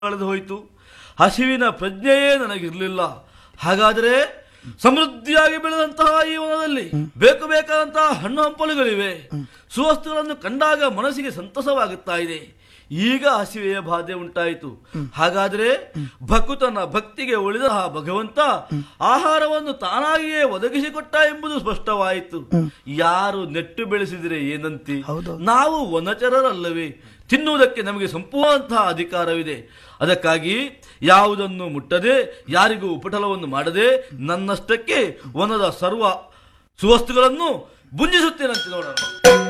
ಕಳೆದು ಹೋಯಿತು ಹಸಿವಿನ ಪ್ರಜ್ಞೆಯೇ ನನಗಿರಲಿಲ್ಲ ಹಾಗಾದರೆ ಸಮೃದ್ಧಿಯಾಗಿ ಬೆಳೆದಂತಹ ಈ ವನದಲ್ಲಿ ಬೇಕು ಬೇಕಾದಂತಹ ಹಣ್ಣು ಹಂಪಲುಗಳಿವೆ ಸುವಸ್ತುಗಳನ್ನು ಕಂಡಾಗ ಮನಸ್ಸಿಗೆ ಸಂತಸವಾಗುತ್ತಾ ಇದೆ ಈಗ ಹಸಿವೆಯ ಬಾಧೆ ಉಂಟಾಯಿತು ಹಾಗಾದರೆ ಭಕುತನ ಭಕ್ತಿಗೆ ಉಳಿದ ಆ ಭಗವಂತ ಆಹಾರವನ್ನು ತಾನಾಗಿಯೇ ಒದಗಿಸಿಕೊಟ್ಟ ಎಂಬುದು ಸ್ಪಷ್ಟವಾಯಿತು ಯಾರು ನೆಟ್ಟು ಬೆಳೆಸಿದರೆ ಏನಂತೆ ಹೌದು. ನಾವು ವನಚರರಲ್ಲವೇ ತಿನ್ನುವುದಕ್ಕೆ ನಮಗೆ ಸಂಪೂರ್ಣಂತಹ ಅಧಿಕಾರವಿದೆ ಅದಕ್ಕಾಗಿ ಯಾವುದನ್ನು ಮುಟ್ಟದೆ ಯಾರಿಗೂ ಉಪಟಳವನ್ನು ಮಾಡದೆ ನನ್ನಷ್ಟಕ್ಕೆ ವನದ ಸರ್ವ ಸುವಸ್ತುಗಳನ್ನು ಭುಂಜಿಸುತ್ತೇನಂತೆ ನೋಡೋಣ